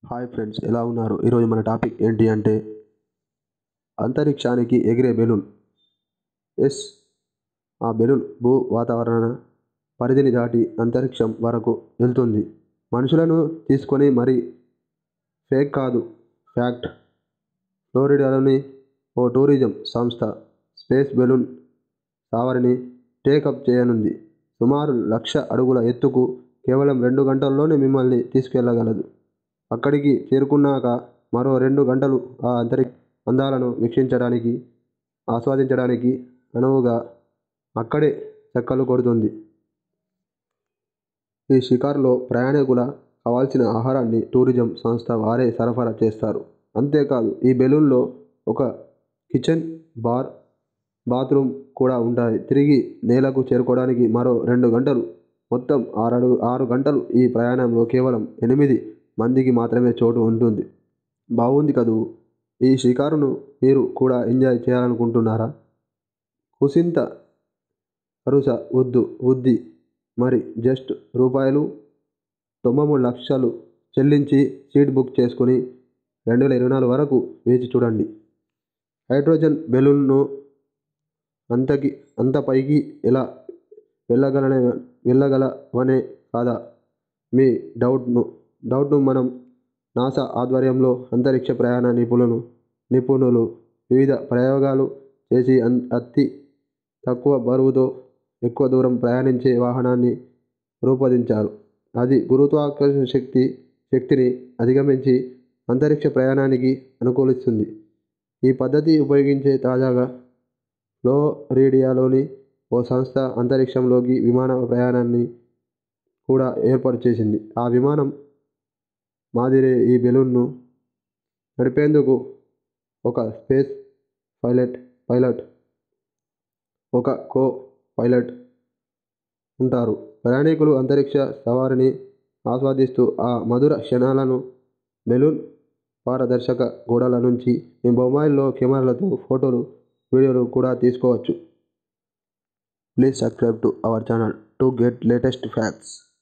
hi friends ఎలా ఉన్నారు ఈరోజు మన టాపిక్ ఏంటి అంటే అంతరిక్షానికి ఎగిరే బెలూన్ ఎస్ ఆ బెలూన్ భూ వాతావరణ పరిధిని దాటి అంతరిక్షం వరకు వెళ్తుంది మనుషులను తీసుకొని మరి ఫేక్ కాదు ఫ్యాక్ట్ ఫ్లోరిడాలోని ఓ టూరిజం సంస్థ స్పేస్ బెలూన్ సావరిని టేకప్ చేయనుంది సుమారు లక్ష అడుగుల ఎత్తుకు కేవలం రెండు గంటల్లోనే మిమ్మల్ని తీసుకెళ్ళగలదు అక్కడికి చేరుకున్నాక మరో రెండు గంటలు ఆ అంతరిక్ష అందాలను వీక్షించడానికి ఆస్వాదించడానికి అనువుగా అక్కడే చెక్కలు కొడుతుంది ఈ షికార్లో ప్రయాణికుల కావాల్సిన ఆహారాన్ని టూరిజం సంస్థ వారే సరఫరా చేస్తారు అంతేకాదు ఈ బెలూన్లో ఒక కిచెన్ బార్ బాత్రూమ్ కూడా ఉంటాయి తిరిగి నేలకు చేరుకోవడానికి మరో రెండు గంటలు మొత్తం ఆరు ఆరు గంటలు ఈ ప్రయాణంలో కేవలం ఎనిమిది మందికి మాత్రమే చోటు ఉంటుంది బాగుంది కదూ ఈ షికారును మీరు కూడా ఎంజాయ్ చేయాలనుకుంటున్నారా కుసింత అరుస వద్దు వద్ది మరి జస్ట్ రూపాయలు తొంభై మూడు లక్షలు చెల్లించి సీట్ బుక్ చేసుకుని రెండు వేల ఇరవై నాలుగు వరకు వేచి చూడండి హైడ్రోజన్ బెలూన్ను అంతకి అంత పైకి ఎలా వెళ్ళగలనే వెళ్ళగలవనే కాదా మీ డౌట్ను డౌట్ను మనం నాసా ఆధ్వర్యంలో అంతరిక్ష ప్రయాణ నిపుణులు నిపుణులు వివిధ ప్రయోగాలు చేసి అన్ అతి తక్కువ బరువుతో ఎక్కువ దూరం ప్రయాణించే వాహనాన్ని రూపొందించారు అది గురుత్వాకర్షణ శక్తి శక్తిని అధిగమించి అంతరిక్ష ప్రయాణానికి అనుకూలిస్తుంది ఈ పద్ధతి ఉపయోగించే తాజాగా ఫ్లోరిడియాలోని ఓ సంస్థ అంతరిక్షంలోకి విమాన ప్రయాణాన్ని కూడా ఏర్పాటు చేసింది ఆ విమానం మాదిరే ఈ బెలూన్ను నడిపేందుకు ఒక స్పేస్ పైలట్ పైలట్ ఒక కో పైలట్ ఉంటారు ప్రయాణికులు అంతరిక్ష సవారిని ఆస్వాదిస్తూ ఆ మధుర క్షణాలను బెలూన్ పారదర్శక గోడల నుంచి మీ మొబైల్లో కెమెరాలతో ఫోటోలు వీడియోలు కూడా తీసుకోవచ్చు please subscribe to our channel to get latest facts